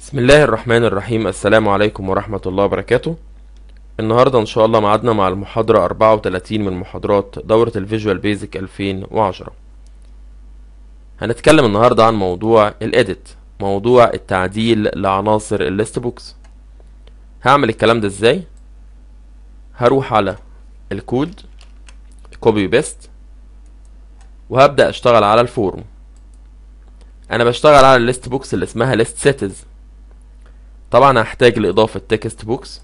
بسم الله الرحمن الرحيم السلام عليكم ورحمة الله وبركاته النهاردة إن شاء الله معادنا مع المحاضرة 34 من محاضرات دورة الفيجوال بيزك 2010 هنتكلم النهاردة عن موضوع الإديت موضوع التعديل لعناصر الليست بوكس هعمل الكلام ده ازاي هروح على الكود كوبي بيست وهبدأ اشتغل على الفورم انا بشتغل على الليست بوكس اللي اسمها ليست سيتز طبعا هحتاج لإضافة تكست بوكس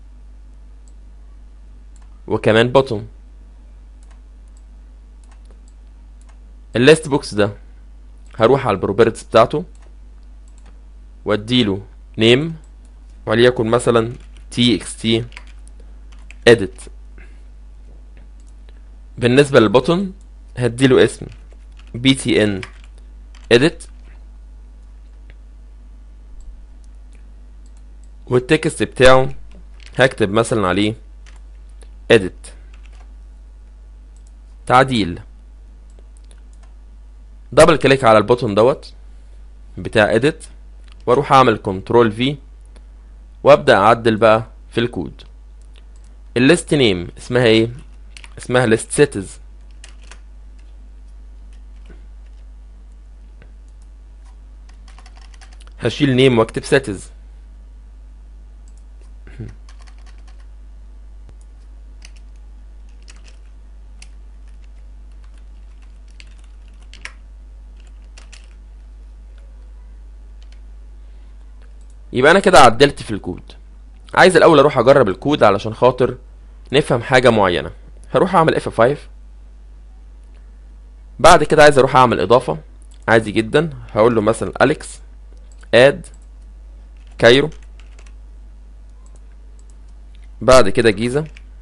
وكمان بوتوم الليست بوكس ده هروح على البروبرتيز بتاعته واديله نيم وليكن مثلا txt edit بالنسبة للبوتون هديله اسم btn edit والتكست بتاعه هكتب مثلا عليه edit تعديل دبل كليك على البوتون دوت بتاع edit واروح اعمل كنترول في وابدا اعدل بقى في الكود الليست نيم اسمها ايه اسمها ليست سيتز هشيل نيم واكتب سيتز يبقى انا كده عدلت في الكود عايز الاول اروح اجرب الكود علشان خاطر نفهم حاجه معينه هروح اعمل F5 بعد كده عايز اروح اعمل اضافه عادي جدا هقول له مثلا اليكس اد كايرو بعد كده جيزه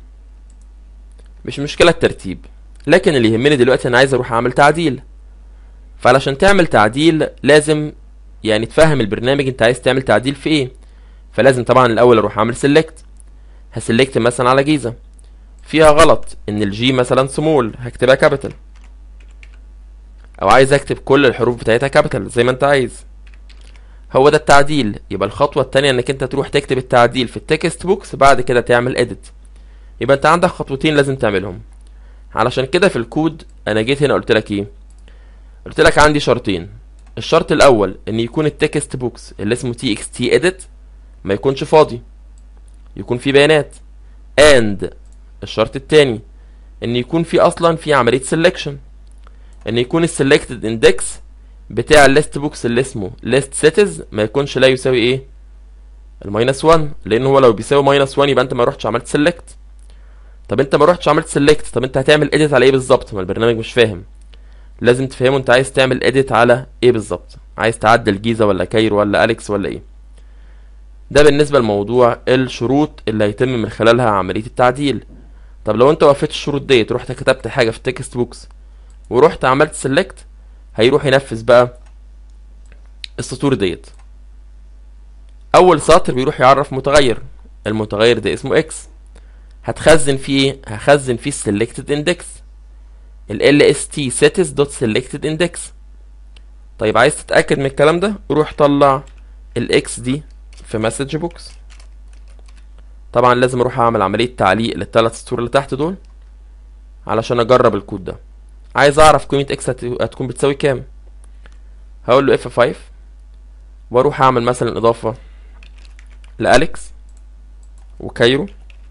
مش مشكله الترتيب لكن اللي يهمني دلوقتي انا عايز اروح اعمل تعديل فعلشان تعمل تعديل لازم يعني تفهم البرنامج انت عايز تعمل تعديل في ايه فلازم طبعا الاول اروح اعمل سيلكت هسلكت مثلا على جيزه فيها غلط ان الجي مثلا سمول هكتبها كابيتال او عايز اكتب كل الحروف بتاعتها كابيتال زي ما انت عايز هو ده التعديل يبقى الخطوه التانية انك انت تروح تكتب التعديل في التكست بوكس بعد كده تعمل اديت يبقى انت عندك خطوتين لازم تعملهم علشان كده في الكود انا جيت هنا قلت لك ايه قلت لك عندي شرطين الشرط الاول ان يكون التكست بوكس اللي اسمه txt edit ما يكونش فاضي يكون فيه بيانات and الشرط التاني ان يكون في اصلا في عمليه selection ان يكون السلكتد اندكس بتاع الليست بوكس اللي اسمه list cities ما يكونش لا يساوي ايه الماينس 1 لان هو لو بيساوي ماينس 1 يبقى انت ما رحتش عملت سيلكت طب انت ما رحتش عملت سيلكت طب انت هتعمل edit على ايه بالظبط ما البرنامج مش فاهم لازم تفهمه انت عايز تعمل edit على ايه بالظبط عايز تعدل جيزه ولا كايرو ولا اليكس ولا ايه ده بالنسبه لموضوع الشروط اللي هيتم من خلالها عمليه التعديل طب لو انت وفيت الشروط ديت رحت كتبت حاجه في التكست بوكس ورحت عملت سيلكت هيروح ينفذ بقى السطور ديت اول سطر بيروح يعرف متغير المتغير ده اسمه اكس هتخزن فيه ايه هخزن فيه السلكتد اندكس ال lst settings dot selected index طيب عايز تتاكد من الكلام ده روح طلع الاكس دي في مسج بوكس طبعا لازم اروح اعمل عمليه تعليق للثلاث سطور اللي تحت دول علشان اجرب الكود ده عايز اعرف قيمه اكس هتكون بتساوي كام هقول له F5 واروح اعمل مثلا اضافه لاليكس وكايرو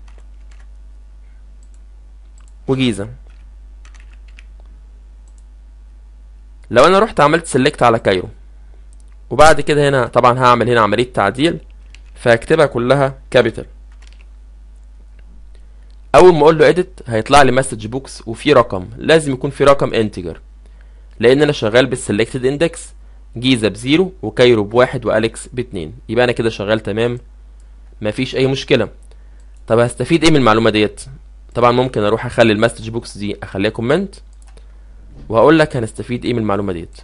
وجيزه لو انا رحت عملت سيلكت على كايرو وبعد كده هنا طبعا هعمل هنا عمليه تعديل فهكتبها كلها كابيتال اول ما اقول له اديت هيطلع لي مسج بوكس وفي رقم لازم يكون في رقم انتجر لان انا شغال بالسلكتد اندكس جيزه بزيرو وكايرو بواحد واليكس باتنين يبقى انا كده شغال تمام مفيش اي مشكله طب هستفيد ايه من المعلومه ديت طبعا ممكن اروح اخلي المسج بوكس دي اخليها كومنت وهقول لك هنستفيد ايه من المعلومه ديت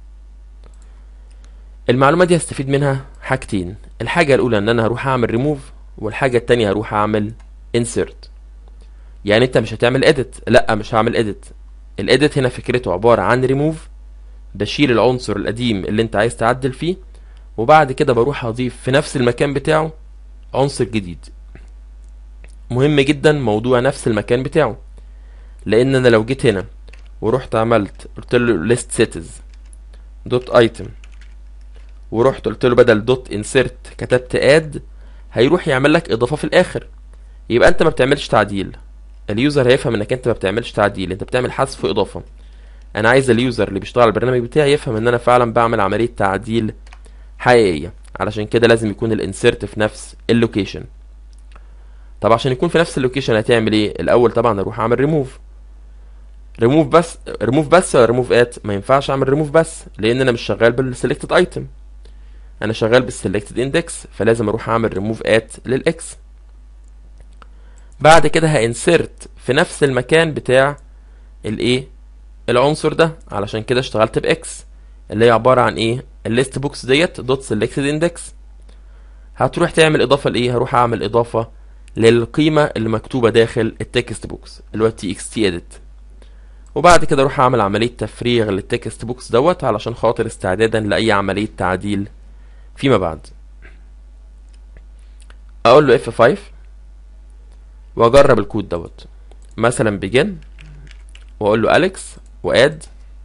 المعلومه دي هستفيد منها حاجتين الحاجه الاولى ان انا هروح اعمل ريموف والحاجه التانية هروح اعمل insert يعني انت مش هتعمل edit لا مش هعمل edit الاديت هنا فكرته عباره عن ريموف بشيل العنصر القديم اللي انت عايز تعدل فيه وبعد كده بروح اضيف في نفس المكان بتاعه عنصر جديد مهم جدا موضوع نفس المكان بتاعه لان انا لو جيت هنا ورحت عملت قلت له list cities دوت ايتم ورحت قلت له بدل دوت انسرت كتبت اد هيروح يعمل لك اضافه في الاخر يبقى انت ما بتعملش تعديل اليوزر هيفهم انك انت ما بتعملش تعديل انت بتعمل حذف واضافه انا عايز اليوزر اللي بيشتغل على البرنامج بتاعي يفهم ان انا فعلا بعمل عمليه تعديل حقيقيه علشان كده لازم يكون الانسرت في نفس اللوكيشن طب عشان يكون في نفس اللوكيشن هتعمل ايه الاول طبعا اروح اعمل ريموف ريموف بس ريموف بس ولا ريموف ات ما ينفعش اعمل ريموف بس لان انا مش شغال بالسيلكتد ايتم انا شغال بالسيلكتد اندكس فلازم اروح اعمل ريموف ات للاكس بعد كده هانسرت في نفس المكان بتاع الايه العنصر ده علشان كده اشتغلت باكس اللي هي عباره عن ايه الليست بوكس ديت دوت سيلكتد اندكس هتروح تعمل اضافه لايه هروح اعمل اضافه للقيمه اللي مكتوبه داخل التكست بوكس اللي هو تي اكس تي اديت وبعد كده اروح اعمل عمليه تفريغ للتكست بوكس دوت علشان خاطر استعدادا لاي عمليه تعديل فيما بعد اقول له F5 واجرب الكود دوت مثلا begin واقول له اليكس واد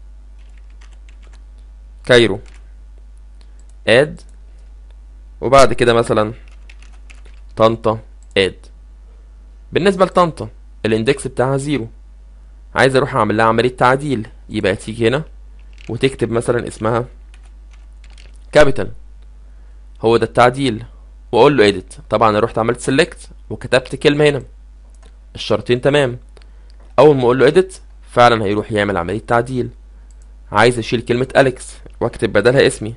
كايرو اد وبعد كده مثلا طنطا اد بالنسبة لطنطا الاندكس بتاعها زيرو عايز اروح اعمل لها عملية تعديل يبقى تيجي هنا وتكتب مثلا اسمها كابيتال هو ده التعديل واقول له edit طبعا انا رحت عملت select وكتبت كلمة هنا الشرطين تمام اول ما اقول له edit فعلا هيروح يعمل عملية تعديل عايز اشيل كلمة اليكس واكتب بدلها اسمي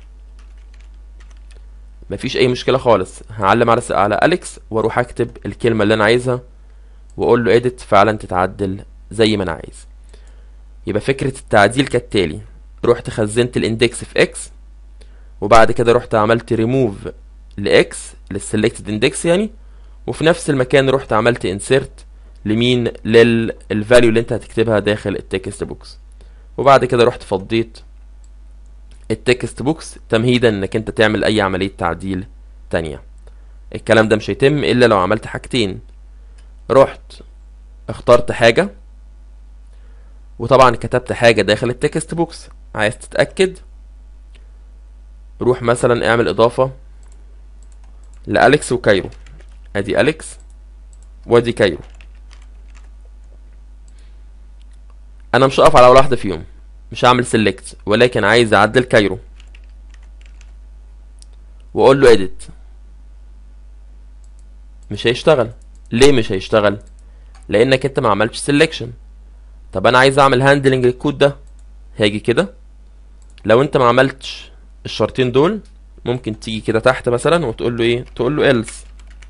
مفيش اي مشكلة خالص هعلم على على اليكس واروح اكتب الكلمة اللي انا عايزها واقول له edit فعلا تتعدل زي ما انا عايز يبقى فكرة التعديل كالتالي رحت خزنت الاندكس في اكس وبعد كده رحت عملت ريموف لاكس للسلكتد اندكس يعني وفي نفس المكان رحت عملت انسيرت لمين للفاليو اللي انت هتكتبها داخل التكست بوكس وبعد كده رحت فضيت التكست بوكس تمهيدا انك انت تعمل اي عملية تعديل تانية الكلام ده مش هيتم الا لو عملت حاجتين رحت اخترت حاجة وطبعا كتبت حاجة داخل التكست بوكس عايز تتأكد روح مثلا اعمل اضافة لأليكس وكايرو ادي أليكس وادي كايرو انا مش هقف على ولا واحدة فيهم مش هعمل سيلكت ولكن عايز اعدل كايرو واقول له edit مش هيشتغل ليه مش هيشتغل لانك انت ما عملتش سيلكشن طب انا عايز اعمل هاندلنج للكود ده هاجي كده لو انت ما عملتش الشرطين دول ممكن تيجي كده تحت مثلا وتقول له ايه تقول له else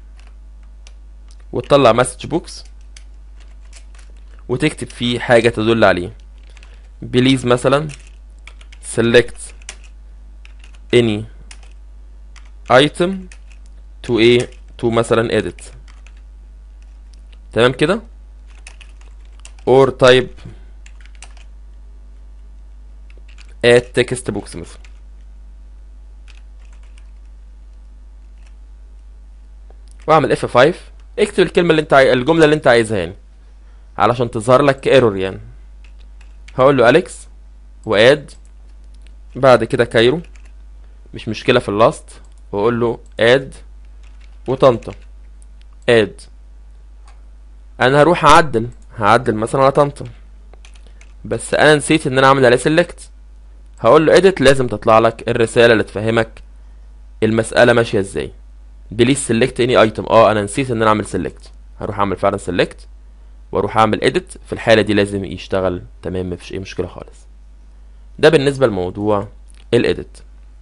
وتطلع مسج بوكس وتكتب فيه حاجة تدل عليه بليز مثلا select any item to a to مثلا edit تمام كده or type add text box مثلا واعمل F5 اكتب الكلمة اللي انت عاي... الجملة اللي انت عايزها يعني علشان تظهر لك ايرور يعني هقول له اليكس واد بعد كده كايرو مش مشكلة في اللاست واقول له اد وطنطا اد انا هروح اعدل هعدل مثلا على طنطا بس انا نسيت ان انا اعمل عليه سيلكت هقول له edit لازم تطلع لك الرسالة اللي تفهمك المسألة ماشية ازاي بليز سيلكت اني ايتم اه انا نسيت ان انا اعمل سيلكت هروح اعمل فعلا سيلكت واروح اعمل edit في الحالة دي لازم يشتغل تمام مفيش اي مشكلة خالص ده بالنسبة لموضوع الايديت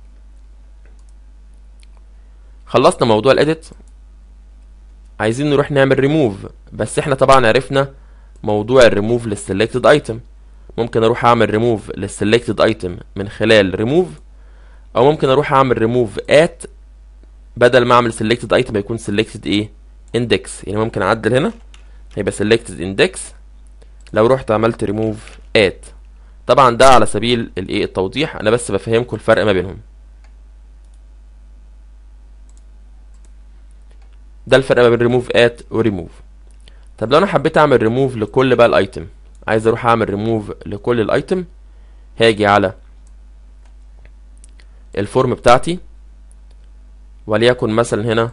خلصنا موضوع الايديت عايزين نروح نعمل ريموف بس احنا طبعا عرفنا موضوع الريموف للسلكتد ايتم ممكن اروح اعمل ريموف للسلكتد ايتم من خلال ريموف او ممكن اروح اعمل ريموف ات بدل ما اعمل سلكتد ايتم هيكون سلكتد ايه اندكس يعني ممكن اعدل هنا هيبقى selected index لو رحت عملت remove at طبعا ده على سبيل الايه التوضيح انا بس بفهمكم الفرق ما بينهم ده الفرق ما بين ريموف ات وريموف طب لو انا حبيت اعمل ريموف لكل بقى الايتم عايز اروح اعمل ريموف لكل الايتم هاجي على الفورم بتاعتي وليكن مثلا هنا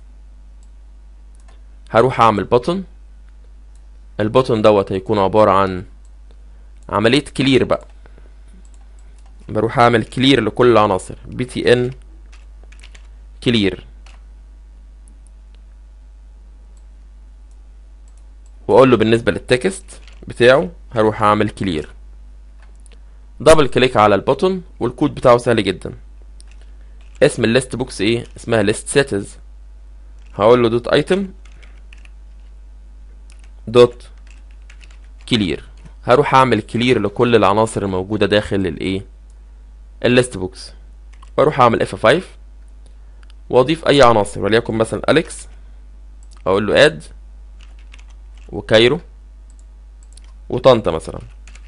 هروح اعمل بutton البوتن دوت هيكون عبارة عن عملية كلير بقى بروح اعمل كلير لكل العناصر بي تي ان كلير واقول له بالنسبة للتكست بتاعه هروح اعمل كلير دبل كليك على البوتن والكود بتاعه سهل جدا اسم الليست بوكس ايه اسمها ليست سيتز هقول له دوت ايتم دوت كلير هروح اعمل كلير لكل العناصر الموجوده داخل الايه الليست بوكس واروح اعمل اف 5 واضيف اي عناصر وليكن مثلا اليكس اقول له اد وكايرو وطنطا مثلا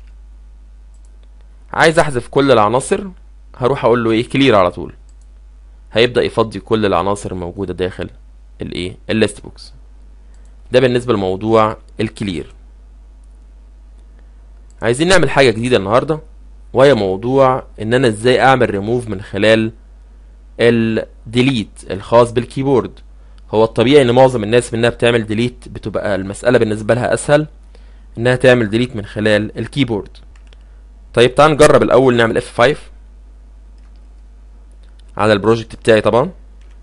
عايز احذف كل العناصر هروح اقول له ايه كلير على طول هيبدا يفضي كل العناصر الموجوده داخل الايه الليست بوكس ده بالنسبه لموضوع الكلير عايزين نعمل حاجه جديده النهارده وهي موضوع ان انا ازاي اعمل ريموف من خلال الديليت الخاص بالكيبورد هو الطبيعي ان معظم الناس منها بتعمل ديليت بتبقى المساله بالنسبه لها اسهل انها تعمل ديليت من خلال الكيبورد طيب تعال نجرب الاول نعمل F5 على البروجكت بتاعي طبعا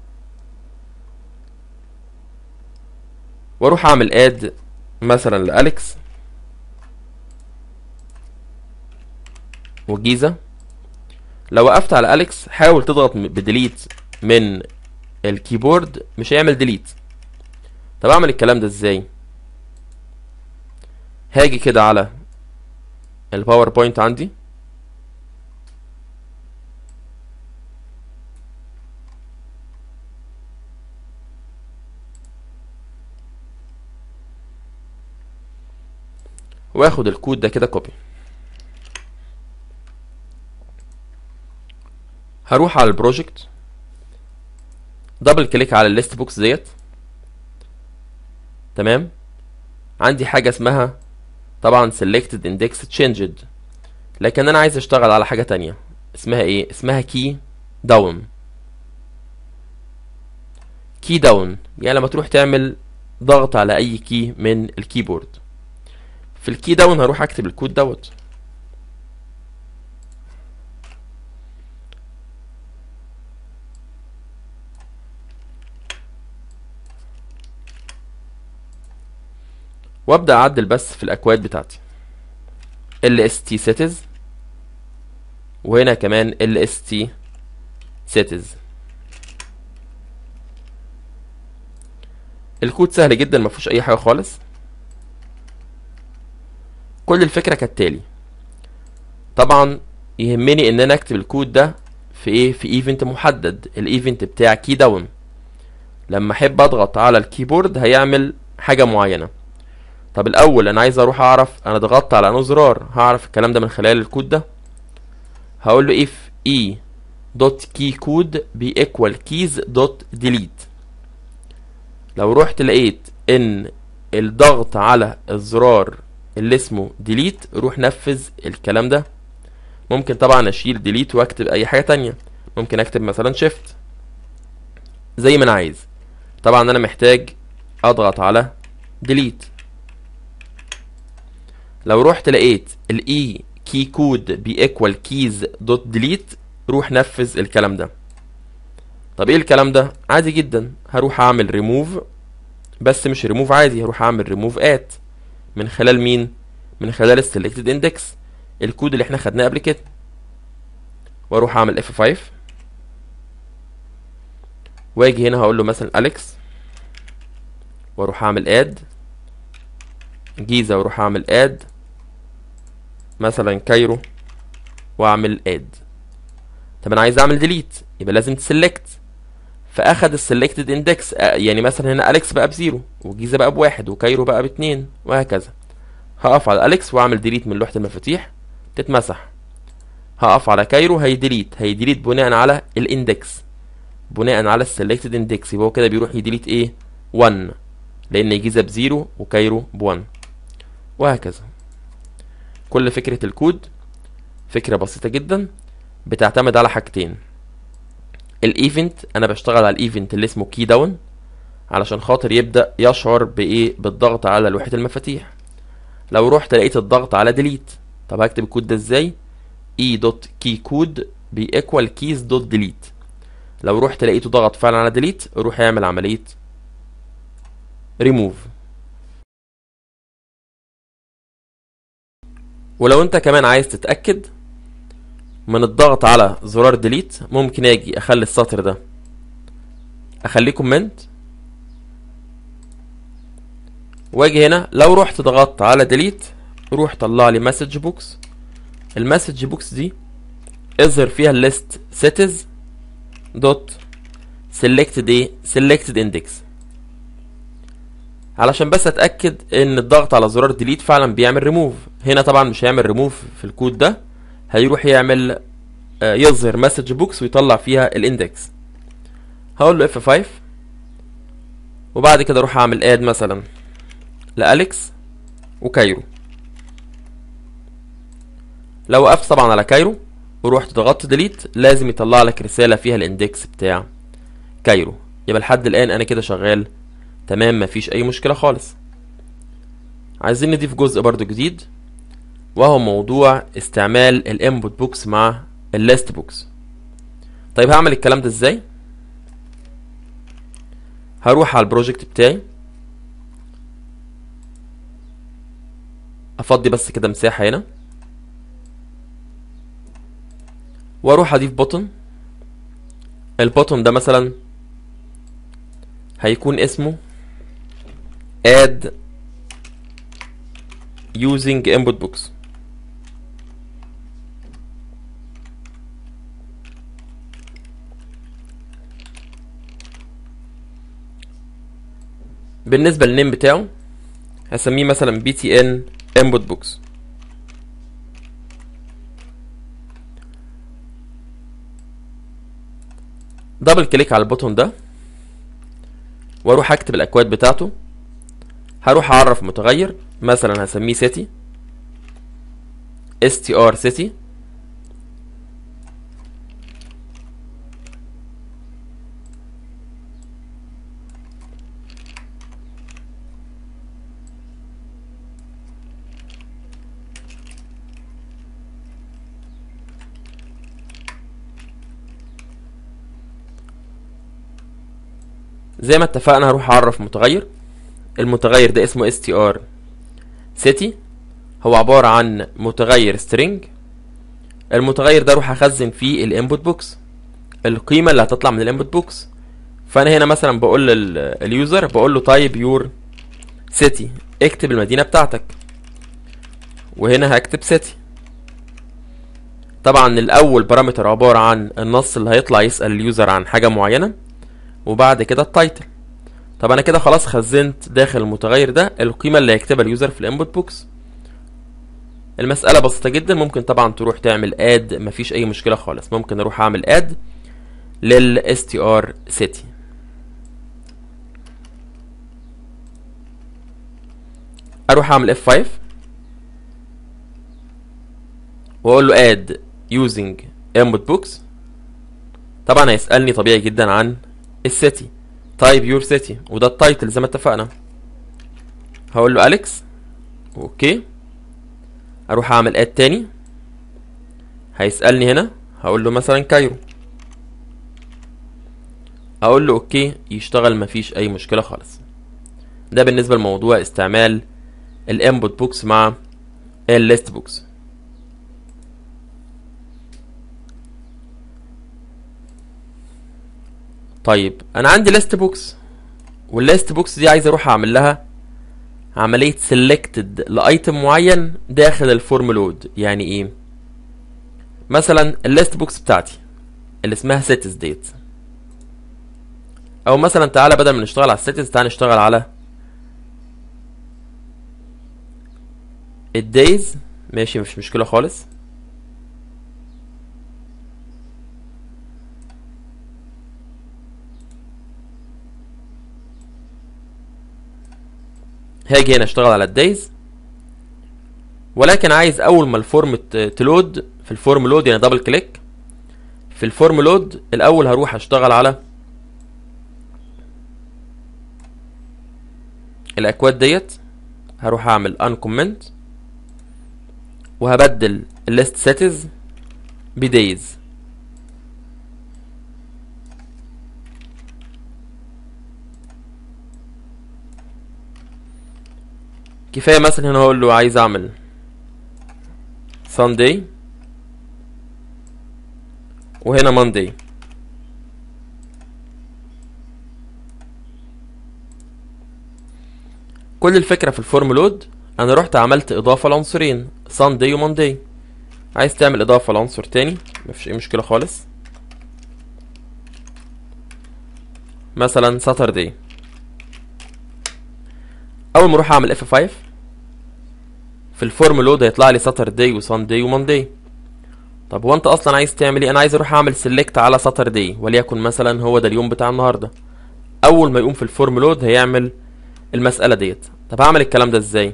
واروح اعمل اد مثلا لاليكس والجيزة لو وقفت على اليكس حاول تضغط بديليت من الكيبورد مش هيعمل ديليت طب اعمل الكلام ده ازاي هاجي كده على الباوربوينت عندي واخد الكود ده كده كوبي هروح على البروجكت دبل كليك على الليست بوكس ديت تمام عندي حاجة اسمها طبعا selected index changed لكن انا عايز اشتغل على حاجة تانية اسمها ايه اسمها key down key down يعني لما تروح تعمل ضغط على اي كي من الكيبورد في الكي داون هروح اكتب الكود دوت وابدا اعدل بس في الاكواد بتاعتي lst settings وهنا كمان lst settings الكود سهل جدا ما فيهوش اي حاجه خالص كل الفكره كالتالي طبعا يهمني ان انا اكتب الكود ده في ايه في ايفنت محدد الايفنت بتاع كي داون لما احب اضغط على الكيبورد هيعمل حاجه معينه طب الاول انا عايز اروح اعرف انا ضغطت على انه زرار هعرف الكلام ده من خلال الكود ده هقول له if e dot key code be equal keys dot delete لو رحت لقيت ان الضغط على الزرار اللي اسمه delete روح نفذ الكلام ده ممكن طبعا اشيل delete واكتب اي حاجه تانية ممكن اكتب مثلا shift زي ما انا عايز طبعا انا محتاج اضغط على delete لو رحت لقيت الاي كي كود بيكوال كيز دوت ديليت روح نفذ الكلام ده طب ايه الكلام ده عادي جدا هروح اعمل ريموف بس مش ريموف عادي هروح اعمل ريموف ات من خلال مين من خلال السلكتد اندكس الكود اللي احنا خدناه قبل كده واروح اعمل F5 واجي هنا هقول له مثلا اليكس واروح اعمل اد جيزة واروح اعمل اد مثلا كايرو واعمل اد طب انا عايز اعمل ديليت يبقى لازم تسلكت فاخد السلكتد اندكس يعني مثلا هنا اليكس بقى بزيرو وجيزة بقى بواحد وكايرو بقى باتنين وهكذا هقف على اليكس واعمل ديليت من لوحة المفاتيح تتمسح هقف على كايرو هيديليت هيديليت بناء على الاندكس بناء على السلكتد اندكس يبقى هو كده بيروح يديليت ايه 1 لان جيزة بزيرو وكايرو بوان وهكذا كل فكرة الكود فكرة بسيطة جدا بتعتمد على حاجتين الايفنت انا بشتغل على الايفنت اللي اسمه كي داون علشان خاطر يبدأ يشعر بايه بالضغط على لوحة المفاتيح لو رحت لقيت الضغط على ديليت طب هكتب الكود ده ازاي e دوت كي كود بيكوال كيز دوت ديليت لو رحت لقيته ضغط فعلا على ديليت روح اعمل عملية ريموف ولو انت كمان عايز تتأكد من الضغط على زرار ديليت ممكن اجي اخلي السطر ده اخليه كومنت واجي هنا لو رحت ضغطت على ديليت روح طلع لي مسج بوكس المسج بوكس دي اظهر فيها الليست سيتز دوت سيلكتد ايه سيلكتد اندكس علشان بس اتاكد ان الضغط على زرار ديليت فعلا بيعمل ريموف هنا طبعا مش هيعمل ريموف في الكود ده هيروح يعمل آه، يظهر مسج بوكس ويطلع فيها الاندكس هقول له F5 وبعد كده اروح اعمل اد مثلا لأليكس وكايرو لو وقفت طبعا على كايرو ورحت ضغطت ديليت لازم يطلع لك رسالة فيها الاندكس بتاع كايرو يبقى لحد الآن أنا كده شغال تمام مفيش أي مشكلة خالص عايزين نضيف جزء برضو جديد وهو موضوع استعمال الانبوت بوكس مع الليست بوكس طيب هعمل الكلام ده ازاي هروح على البروجكت بتاعي افضي بس كده مساحة هنا واروح اضيف بوتن البوتن ده مثلا هيكون اسمه add using input box بالنسبة للنيم بتاعه هسميه مثلا btn input box دبل كليك على البوتون ده واروح اكتب الاكواد بتاعته هروح اعرف متغير مثلا هسميه city str city زي ما اتفقنا هروح اعرف متغير المتغير ده اسمه str city هو عبارة عن متغير string المتغير ده اروح اخزن فيه الانبوت بوكس القيمة اللي هتطلع من الانبوت بوكس فانا هنا مثلا بقول لليوزر بقول له طيب يور سيتي اكتب المدينة بتاعتك وهنا هكتب سيتي طبعا الاول بارامتر عبارة عن النص اللي هيطلع يسأل اليوزر عن حاجة معينة وبعد كده التايتل طب انا كده خلاص خزنت داخل المتغير ده القيمة اللي هيكتبها اليوزر في الانبوت بوكس المسألة بسيطة جدا ممكن طبعا تروح تعمل اد مفيش اي مشكلة خالص ممكن اروح اعمل اد لل str city اروح اعمل F5 واقول له add using input box طبعا هيسألني طبيعي جدا عن السيتي طيب يور سيتي وده التايتل زي ما اتفقنا هقول له اليكس اوكي اروح اعمل اد تاني هيسألني هنا هقول له مثلا كايرو اقول له اوكي يشتغل مفيش اي مشكلة خالص ده بالنسبة لموضوع استعمال الانبوت بوكس مع الليست بوكس طيب انا عندي ليست بوكس والليست بوكس دي عايز اروح اعمل لها عملية سيلكتد لايتم معين داخل الفورم لود يعني ايه مثلا الليست بوكس بتاعتي اللي اسمها سيتس ديت او مثلا تعالى بدل ما نشتغل على السيتس تعالى نشتغل على الدايز ماشي مش مشكلة خالص هاجي هنا اشتغل على الدايز ولكن عايز اول ما الفورم ت- تلود في الفورم لود يعني دبل كليك في الفورم لود الاول هروح اشتغل على الاكواد ديت هروح اعمل ان كومنت وهبدل الليست سيتز بدايز كفايه مثلا هنا هقول له عايز اعمل Sunday وهنا Monday كل الفكرة في الفورم لود انا رحت عملت اضافة لعنصرين Sunday و Monday عايز تعمل اضافة لعنصر تاني مفيش اي مشكلة خالص مثلا Saturday اول ما اروح اعمل F5 في الفورم لود هيطلع لي ساتردي وساندي وماندي طب هو انت اصلا عايز تعمل ايه انا عايز اروح اعمل سيلكت على ساتردي وليكن مثلا هو ده اليوم بتاع النهارده اول ما يقوم في الفورم لود هيعمل المساله ديت طب هعمل الكلام ده ازاي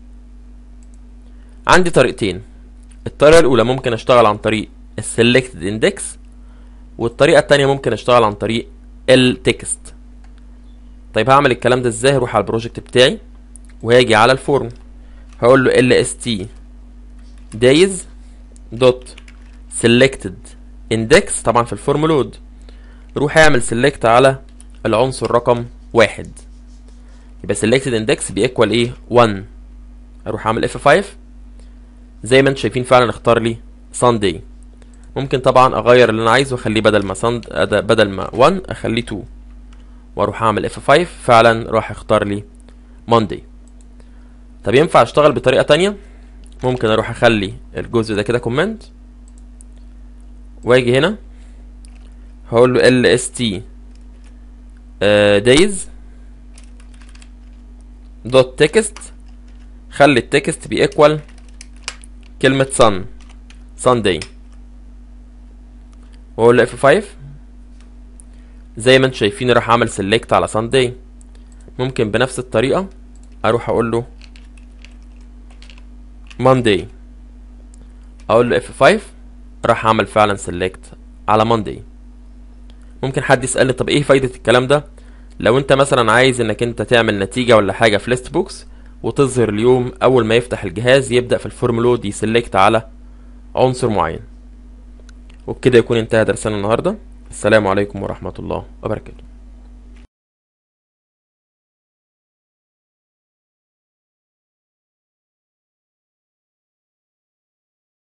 عندي طريقتين الطريقه الاولى ممكن اشتغل عن طريق السيلكتد اندكس والطريقه التانية ممكن اشتغل عن طريق التكست طيب هعمل الكلام ده ازاي هروح على البروجكت بتاعي وهاجي على الفورم هقول له lst days dot selected index طبعا في الفورم لود روح اعمل select على العنصر رقم واحد يبقى selected index بيكوال ايه 1 اروح اعمل f5 زي ما انتم شايفين فعلا اختار لي Sunday ممكن طبعا اغير اللي انا عايزه واخليه بدل ما سند بدل ما 1 اخليه 2 واروح اعمل f5 فعلا راح اختار لي Monday طب ينفع اشتغل بطريقة تانية ممكن اروح اخلي الجزء ده كده كومنت واجي هنا هقول له lst days دوت تكست خلي التكست بيكوال كلمة sun Sunday واقول له F5 زي ما انتم شايفين راح اعمل select على Sunday ممكن بنفس الطريقة اروح اقول له Monday اقول له F5 راح اعمل فعلا select على Monday ممكن حد يسألني طب ايه فايدة الكلام ده لو انت مثلا عايز انك انت تعمل نتيجة ولا حاجة في ليست بوكس وتظهر اليوم اول ما يفتح الجهاز يبدأ في الفورم لود يسلكت على عنصر معين وبكده يكون انتهى درسنا النهاردة السلام عليكم ورحمة الله وبركاته